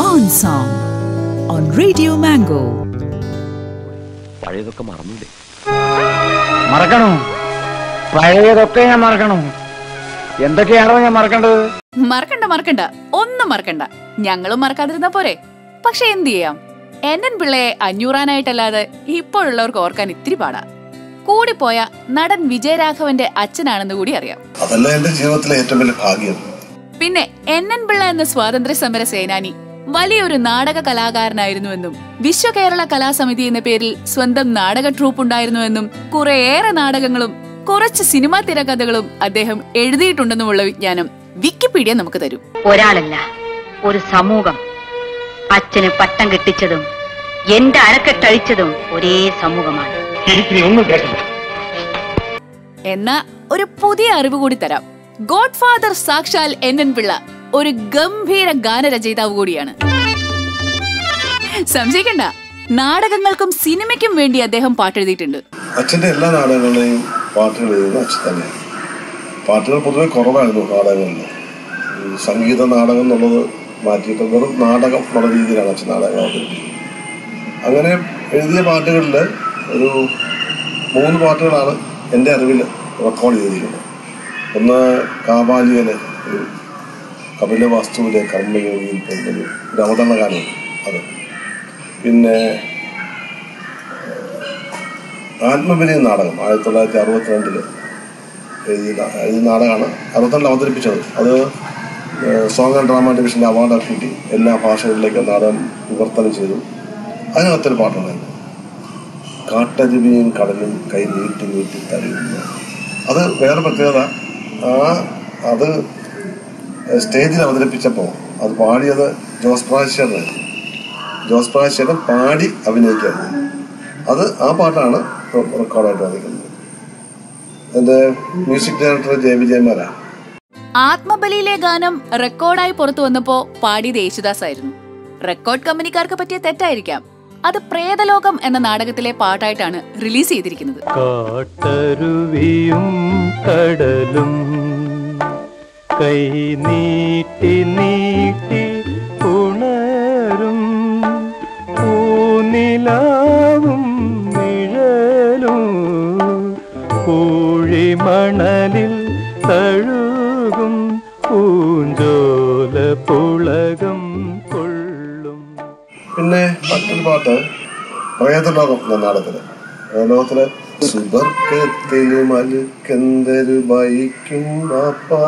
Swan Song on Radio Mango. പഴയതൊക്കെ മറന്നില്ലേ മറക്കണോ പഴയതൊക്കെ ഞാൻ മറക്കണോ എന്തൊക്കെയാണോ ഞാൻ മറക്കേണ്ടത് മറക്കണ്ട മറക്കണ്ട ഒന്നും മറക്കണ്ട ഞങ്ങളും മറക്കാതിരുന്ന പോരെ പക്ഷെ എന്ത് ചെയ്യാം എൻ പിള്ളയെ അഞ്ഞൂറാനായിട്ടല്ലാതെ ഇപ്പോഴുള്ളവർക്ക് ഓർക്കാൻ ഇത്തിരി പാടാ കൂടിപ്പോയ നടൻ വിജയരാഘവന്റെ അച്ഛനാണെന്ന് കൂടി അറിയാം അതല്ല എന്റെ ജീവിതത്തിലെ ഏറ്റവും വലിയ ഭാഗ്യം പിന്നെ എൻ എൻ പിള്ള എന്ന സ്വാതന്ത്ര്യ സമര സേനാനി വലിയൊരു നാടക കലാകാരനായിരുന്നുവെന്നും വിശ്വ കേരള കലാസമിതി എന്ന പേരിൽ സ്വന്തം നാടക ട്രൂപ്പ് ഉണ്ടായിരുന്നുവെന്നും കുറേയേറെ നാടകങ്ങളും കുറച്ച് സിനിമാ തിരക്കഥകളും അദ്ദേഹം എഴുതിയിട്ടുണ്ടെന്നുമുള്ള വിജ്ഞാനം വിക്കിപീഡിയ നമുക്ക് തരും ഒരാളല്ല ഒരു സമൂഹം അച്ഛന് പട്ടം കെട്ടിച്ചതും എന്റെ അരക്കെട്ടഴിച്ചതും ഒരേ സമൂഹമാണ് ഒന്നും കേട്ടില്ല എന്ന ഒരു പുതിയ അറിവ് കൂടി തരാം ഗോഡ് ഫാദർ സാക്ഷാൽ എൻ എൻ പിള്ള ഒരു ഗംഭീര ഗാനരചയിതാവ് കൂടിയാണ് സംശയിക്കണ്ട നാടകങ്ങൾക്കും സിനിമയ്ക്കും വേണ്ടി അദ്ദേഹം പാട്ടെഴുതിയിട്ടുണ്ട് അച്ഛന്റെ എല്ലാ നാടകങ്ങളുടെയും പാട്ടുകൾ എഴുതുന്നത് അച്ഛൻ തന്നെയാണ് പാട്ടുകൾ പൊതുവെ കുറവായിരുന്നു നാടകങ്ങളിൽ ഈ സംഗീത നാടകം എന്നുള്ളത് മാറ്റിയിട്ട് വെറും നാടകം എന്നുള്ള രീതിയിലാണ് അച്ഛൻ നാടകം അവതരിപ്പിക്കുന്നത് അങ്ങനെ എഴുതിയ പാട്ടുകളിൽ ഒരു മൂന്ന് പാട്ടുകളാണ് എൻ്റെ അറിവിൽ റെക്കോർഡ് ചെയ്തിരിക്കുന്നത് ഒന്ന് കാബാലിയയിലെ ഒരു കപില വാസ്തുവിലെ കർമ്മയോഗിയിൽ പോകുന്നൊരു ഒരു അവതരണ ഗാനം അത് പിന്നെ ആത്മബലി നാടകം ആയിരത്തി തൊള്ളായിരത്തി അറുപത്തിരണ്ടില് എഴുതിയ നാ- എഴുതിയ നാടകമാണ് അറുപത്തിരണ്ടിൽ അവതരിപ്പിച്ചത് അത് സോങ് ആൻഡ് ഡ്രാമ ഡിവിഷൻ്റെ അവാർഡൊക്കെ കിട്ടി എല്ലാ ഭാഷകളിലേക്കും നാടകം വിവർത്തനം ചെയ്തു അതിനകത്തൊരു പാട്ടുണ്ടായിരുന്നു കാട്ടരുവിയും കടലും കൈ നീട്ടി നീട്ടി തരുന്നു അത് വേറെ പ്രത്യേകത ആ അത് സ്റ്റേജിൽ അവതരിപ്പിച്ചപ്പോൾ അത് പാടിയത് ജോസ് പ്രാശേട്ടനായിരുന്നു ജോസ് പ്രാശേട്ടൻ പാടി അഭിനയിക്കായിരുന്നു അത് ആ പാട്ടാണ് റെക്കോർഡായിട്ട് വന്നിരിക്കുന്നത് എൻ്റെ മ്യൂസിക് ഡയറക്ടർ ജെ വിജയന്മാരാണ് ആത്മബലിയിലെ ഗാനം റെക്കോർഡായി പുറത്തു വന്നപ്പോ പാടിയത് യേശുദാസ് ആയിരുന്നു റെക്കോർഡ് കമ്പനിക്കാർക്ക് പറ്റിയ തെറ്റായിരിക്കാം അത് പ്രേതലോകം എന്ന നാടകത്തിലെ പാട്ടായിട്ടാണ് റിലീസ് ചെയ്തിരിക്കുന്നത് കാട്ടരുവിയും കടലും കൈ നീട്ടി നീട്ടി ഉണരും പൂനിലാവും നിഴലും പൂഴിമണലിൽ തഴുകും പൂഞ്ചോല പുളകം കൊള്ളും പിന്നെ മറ്റൊരു പാട്ട് പ്രേതലോകം എന്ന നാടകത്തില് പ്രേതലോകത്തില് സുബർക്കത്തില് മലുക്കെന്തരു ബൈക്കും അപ്പാ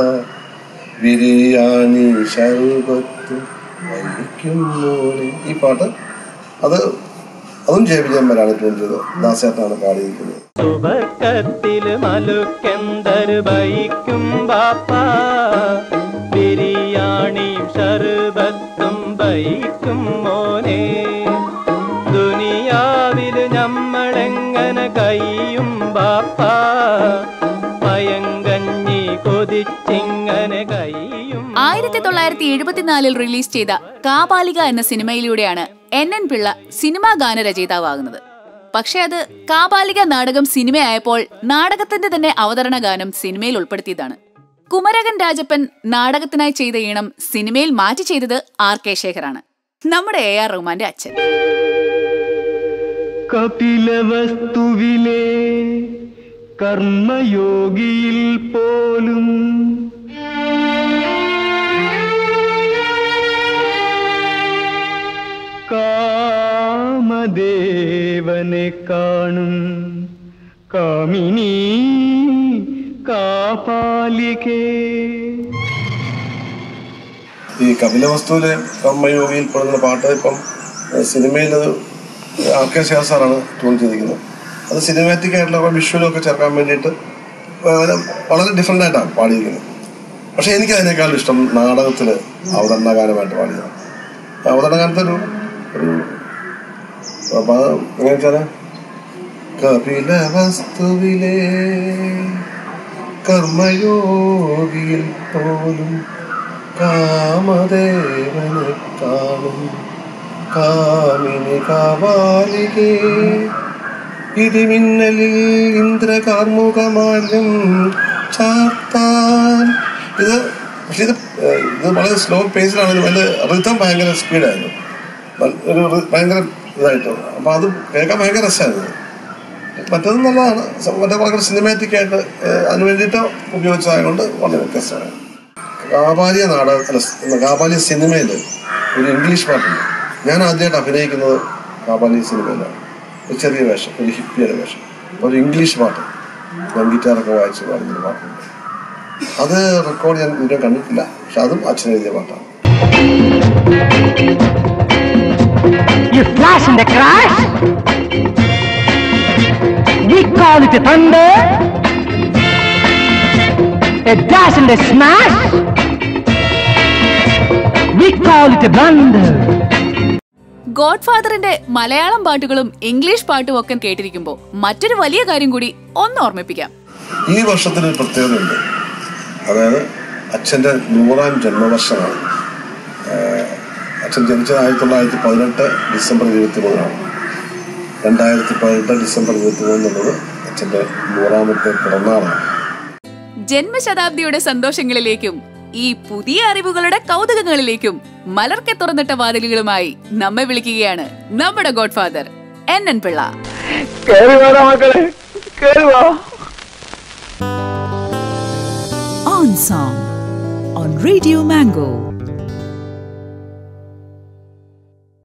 ബിരിയാണി ശർബത്ത് വഹിക്കും മോനെ ഈ പാട്ട് അത് അതും ജയ വിജയന്മാരാണ് ട്യൂൺ ചെയ്തത് ദാസേട്ടനാണ് പാടിയിരിക്കുന്നത് സുബർക്കത്തില് മലുക്കെന്തര് ബൈക്കും ബാപ്പ ബിരിയാണിയും ഷർബത്തും ബൈക്കും മോനെ ദുനിയാവില് ഞമ്മളെങ്ങനെ കയ്യും ബാപ്പ പയങ്കഞ്ഞി കൊതിച്ചിങ്ങനെ കയ്യും ആയിരത്തി തൊള്ളായിരത്തി എഴുപത്തിനാലിൽ റിലീസ് ചെയ്ത കാപാലിക എന്ന സിനിമയിലൂടെയാണ് എൻ എൻ പിള്ള സിനിമാ ഗാനരചയിതാവാകുന്നത് പക്ഷെ അത് കാപാലിക നാടകം സിനിമയായപ്പോൾ നാടകത്തിന്റെ തന്നെ അവതരണ ഗാനം സിനിമയിൽ ഉൾപ്പെടുത്തിയതാണ് കുമരകൻ രാജപ്പൻ നാടകത്തിനായി ചെയ്ത ഈണം സിനിമയിൽ മാറ്റി ചെയ്തത് ആർ കെ ശേഖറാണ് നമ്മുടെ എ ആർ റഹ്മാന്റെ അച്ഛൻ കപിലവസ്തുവിലെ കർമ്മയോഗിയിൽ പോലും കാമദേവനെ കാണും കാമിനി കാപാലികേ ഈ കപിലവസ്തുവിലെ കർമ്മയോഗിയിൽ പെടുന്ന പാട്ട് ഇപ്പം സിനിമയിൽ അത് ആർ കെ ശേഖർ സാറാണ് ട്യൂൺ ചെയ്തിരിക്കുന്നത് അത് സിനിമാറ്റിക് ആയിട്ടുള്ള വിഷ്വലും ഒക്കെ ചേർക്കാൻ വേണ്ടിയിട്ട് വളരെ വളരെ ഡിഫറെൻ്റ് ആയിട്ടാണ് പാടിയിരിക്കുന്നത് പക്ഷെ എനിക്ക് അതിനേക്കാളും ഇഷ്ടം നാടകത്തിൽ അവതരണ ഗാനമായിട്ട് പാടിയത് അവതരണ ഗാനത്തൊരു ഒരു അപ്പൊ അത് എങ്ങനെ വെച്ചാല് കപിലവസ്തുവിലെ കർമ്മയോഗിയിൽ പോലും കാമദേവനെ കാണും കാമിനി കാവാലികേ ഇടിമിന്നലിൽ ഇന്ദ്രകാർമുകമാലും ചാർത്താൻ ഇത് പക്ഷെ ഇത് ഏഹ്, ഇത് വളരെ സ്ലോ പേസിലാണെങ്കിലും അതിന്റെ റിതം ഭയങ്കര സ്പീഡായിരുന്നു നല്ല- ഒരു റി- ഭയങ്കര ഇതായിട്ട് അപ്പൊ അത് കേൾക്കാൻ ഭയങ്കര രസമായിരുന്നു മറ്റത് നല്ലതാണ് സ- മറ്റേ ഭയങ്കര സിനിമാറ്റിക് ആയിട്ട് ഏഹ്, അതിന് വേണ്ടിയിട്ട് ഉപയോഗിച്ചതായതുകൊണ്ട് വളരെ വ്യത്യസ്തമാണ് കാപാലിയ നാടക അല്ല സ് കാപാലിയ സിനിമയിൽ ഒരു ഇംഗ്ലീഷ് പാട്ടുണ്ട് ഞാൻ ആദ്യമായിട്ട് അഭിനയിക്കുന്നത് കാപാലിയ സിനിമയിലാണ് ഒരു ചെറിയ വേഷം ഒരു ഹിപ്പിയുടെ വേഷം ഒരു ഇംഗ്ലീഷ് പാട്ട് ഞാൻ ഗിറ്റാറൊക്കെ വായിച്ച് പാടുന്നൊരു പാട്ടുണ്ട് അത് റെക്കോർഡ് ഞാൻ വീഡിയോ കണ്ടിട്ടില്ല പക്ഷെ അതും അച്ഛൻ എഴുതിയ പാട്ടാണ് You flash and a crash. We call it a thunder. A dash and a smash. We call it a blunder. God ഫാദറിന്റെ മലയാളം പാട്ടുകളും ഇംഗ്ലീഷ് പാട്ടും ഒക്കെ കേട്ടിരിക്കുമ്പോൾ മറ്റൊരു വലിയ കാര്യം കൂടി ഒന്ന് ഓർമ്മിപ്പിക്കാം ഈ വർഷത്തിനൊരു പ്രത്യേകതയുണ്ട് അതായത് അച്ഛൻ്റെ നൂറാം ജന്മവർഷമാണ് ആഹ് അച്ഛൻ ജനിച്ചത് ആയിരത്തി തൊള്ളായിരത്തി പതിനെട്ട് ഡിസംബർ ഇരുപത്തി മൂന്നിനാണ് രണ്ടായിരത്തി പതിനെട്ട് ഡിസംബർ ഇരുപത്തി മൂന്ന് എന്നുള്ളത് അച്ഛൻ്റെ നൂറാമത്തെ പിറന്നാളാണ് ജന്മശതാബ്ദിയുടെ സന്തോഷങ്ങളിലേക്കും ഈ പുതിയ അറിവുകളുടെ കൗതുകങ്ങളിലേക്കും മലർക്കെ തുറന്നിട്ട വാതിലുകളുമായി നമ്മെ വിളിക്കുകയാണ് നമ്മുടെ god father N N Pillai On Song on Radio Mango